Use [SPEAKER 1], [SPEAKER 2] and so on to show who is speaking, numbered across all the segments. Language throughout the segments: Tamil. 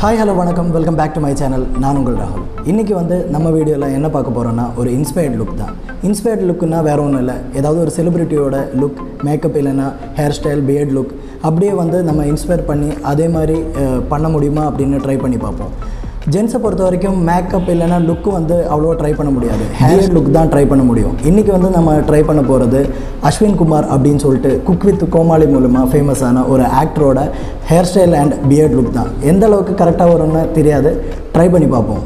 [SPEAKER 1] ஹாய் ஹலோ வணக்கம் welcome back to my channel நான் உங்கள் ராகுல் இன்றைக்கி வந்து நம்ம வீடியோவில் என்ன பார்க்க போகிறோன்னா ஒரு இன்ஸ்பயர்ட் லுக் தான் இன்ஸ்பயர்ட் லுக்குன்னா வேறு ஒன்றும் இல்லை ஏதாவது ஒரு செலிபிரிட்டியோட லுக் மேக்கப் இல்லைன்னா ஹேர் ஸ்டைல் பியர்ட் லுக் அப்படியே வந்து நம்ம இன்ஸ்பயர் பண்ணி அதே மாதிரி அஹ், பண்ண முடியுமா அப்படின்னு ட்ரை பண்ணி பார்ப்போம் ஜென்ஸை பொறுத்த வரைக்கும் மேக்கப் இல்லைன்னா லுக்கு வந்து அவ்வளோவா ட்ரை பண்ண முடியாது ஹேர் லுக் தான் ட்ரை பண்ண முடியும் இன்றைக்கி வந்து நம்ம ட்ரை பண்ண போகிறது அஸ்வின் குமார் அப்படின்னு சொல்லிட்டு குக் வித் கோமாளி மூலமாக ஃபேமஸான ஒரு ஆக்டரோட hair style and beard look தான் எந்த அளவுக்கு கரெக்டாக வரும்னு தெரியாது ட்ரை பண்ணி பார்ப்போம்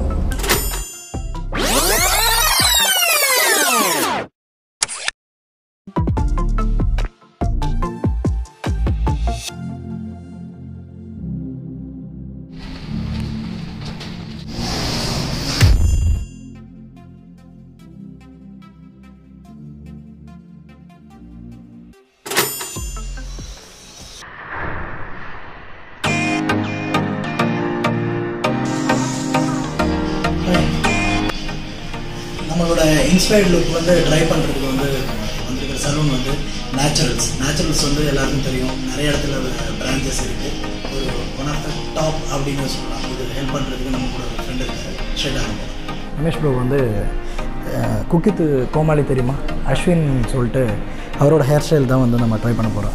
[SPEAKER 1] நம்மளோட இன்ஸ்பயர்ட் லுக் வந்து ட்ரை பண்ணுறதுக்கு வந்து வந்திருக்கிற சலூன் வந்து நேச்சுரல்ஸ் நேச்சுரல்ஸ் வந்து எல்லாருக்கும் தெரியும் நிறைய இடத்துல பிரான்ச்சஸ் இருக்குது ஒரு ஒன் ஆஃப் த டாப் அப்படின்னு சொல்லலாம் இது ஹெல்ப் பண்ணுறதுக்கு நம்ம கூட ஒரு ஃப்ரெண்ட் இருக்காரு ஸ்ட்ரெயிட் ஆகும் ரமேஷ் ப்ரோ வந்து குக்கித்து கோமாளி தெரியுமா அஸ்வின் சொல்லிட்டு அவரோட ஹேர் ஸ்டைல் தான் வந்து நம்ம ட்ரை பண்ண போகிறோம்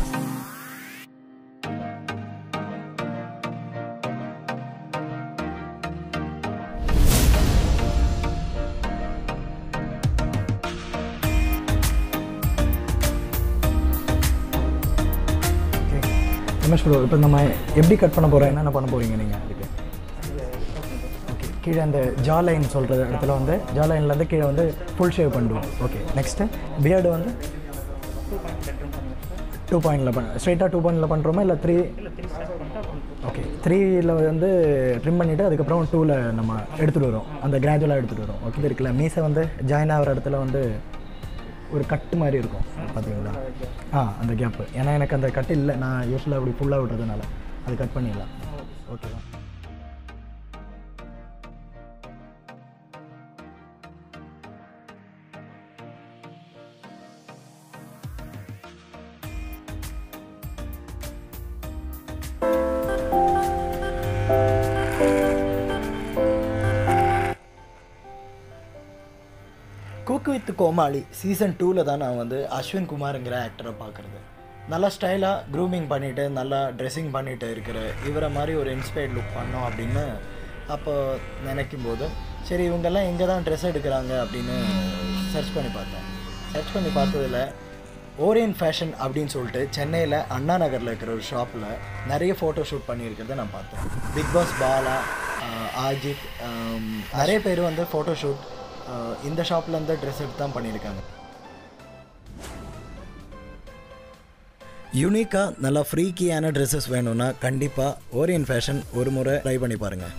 [SPEAKER 1] ஓகே ரமேஷ் ப்ரோ இப்போ நம்ம எப்படி கட் பண்ண போகிறோம் என்னென்ன பண்ண போகிறீங்க நீங்கள் அதுக்கு ஓகே கீழே அந்த ஜா லைன் சொல்கிற இடத்துல வந்து ஜா லைன்லேருந்து கீழே வந்து ஃபுல் ஷேவ் பண்ணுவோம் ஓகே நெக்ஸ்ட்டு பியர்டு வந்து டூ பாயிண்டில் பண்ண ஸ்ட்ரைட்டாக டூ பாயிண்டில் பண்ணுறோமா இல்லை த்ரீ ஓகே த்ரீயில் வந்து ட்ரிம் பண்ணிவிட்டு அதுக்கப்புறம் டூவில் நம்ம எடுத்துகிட்டு வரோம் அந்த கிராஜுவலாக எடுத்துகிட்டு வரோம் ஓகே இது இருக்குல்ல மீசை வந்து ஜாயின் ஆகிற இடத்துல வந்து ஒரு கட்டு மாதிரி இருக்கும் பார்த்தீங்களா ஆ அந்த கேப்பு ஏன்னா எனக்கு அந்த கட்டு இல்லை நான் யூஸ்வலாக அப்படி ஃபுல்லாக விட்டதுனால அது கட் பண்ணிடலாம் ஓகேவா குக் வித் கோமாளி சீசன் டூவில் தான் நான் வந்து அஸ்வின் குமாருங்கிற ஆக்டரை பார்க்குறது நல்லா ஸ்டைலாக க்ரூமிங் பண்ணிவிட்டு நல்லா ட்ரெஸ்ஸிங் பண்ணிட்டு இருக்கிற இவரை மாதிரி ஒரு இன்ஸ்பயர்ட் லுக் பண்ணோம் அப்படின்னு அப்போ நினைக்கும் போது சரி இவங்கெல்லாம் எங்கே தான் ட்ரெஸ் எடுக்கிறாங்க அப்படின்னு சர்ச் பண்ணி பார்த்தேன் சர்ச் பண்ணி பார்த்ததில் ஓரியன் ஃபேஷன் அப்படின்னு சொல்லிட்டு சென்னையில் அண்ணா நகரில் இருக்கிற ஒரு ஷாப்பில் நிறைய ஃபோட்டோ ஷூட் பண்ணியிருக்கிறத நான் பார்த்தேன் பிக் பாஸ் பாலா ஆஹ் அஜித் ஆம், நிறைய பேர் வந்து ஃபோட்டோ ஷூட் இந்த ஷாப்லேருந்து ட்ரெஸ் எடுத்து தான் பண்ணியிருக்காங்க யூனிக்காக நல்லா ஃப்ரீக்கியான ட்ரெஸ்ஸஸ் வேணும்னா கண்டிப்பாக ஓரியன் ஃபேஷன் ஒரு முறை ட்ரை பண்ணி பாருங்கள்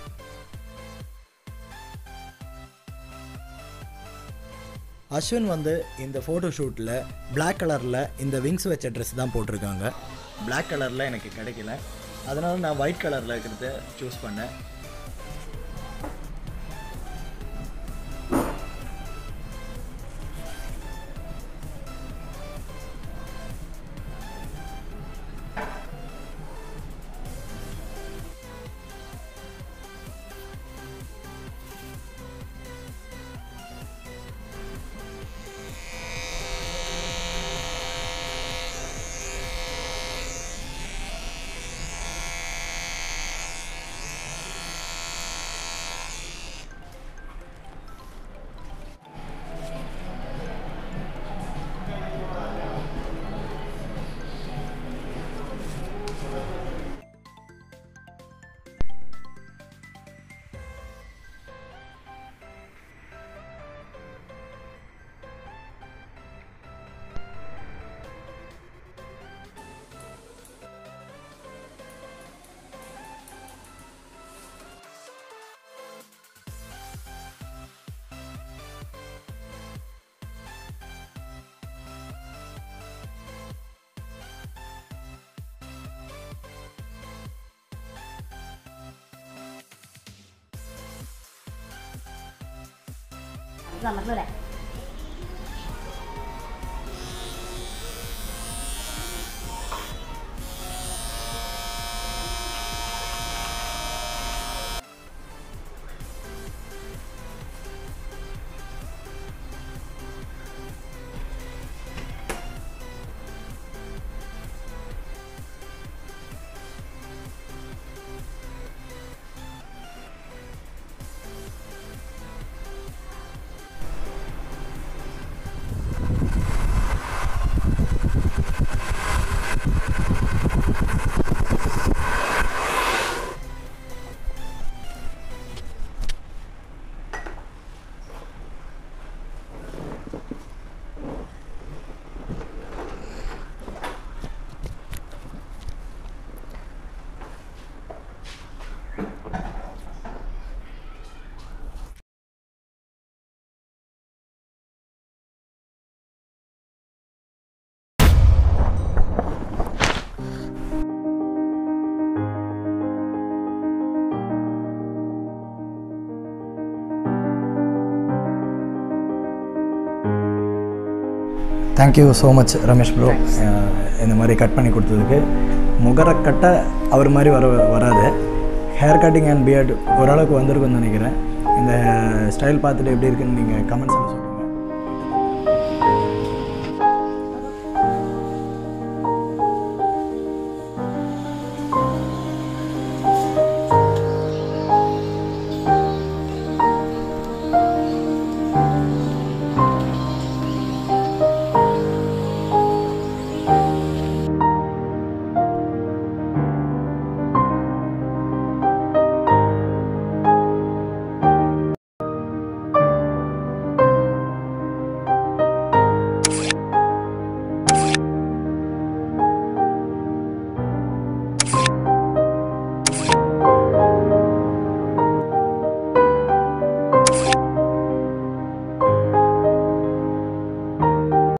[SPEAKER 1] அஸ்வின் வந்து இந்த ஃபோட்டோ ஷூட்டில் Black கலரில் இந்த விங்ஸ் வச்ச ட்ரெஸ் தான் போட்டிருக்காங்க Black கலரில் எனக்கு கிடைக்கல அதனால் நான் ஒயிட் கலரில் இருக்கிறத சூஸ் பண்ணேன்
[SPEAKER 2] Rồi mặt luôn này
[SPEAKER 1] thank you so much Ramesh bro இந்த மாதிரி கட் பண்ணி கொடுத்ததுக்கு முகரக்கட்டை அவர் மாதிரி வர வராது ஹேர் கட்டிங் அண்ட் பியர்டு ஓரளவுக்கு வந்திருக்குன்னு நினைக்கிறேன் இந்த ஸ்டைல் பார்த்துட்டு எப்படி இருக்குன்னு நீங்கள் கமெண்ட்ஸில் சொல்லுங்கள்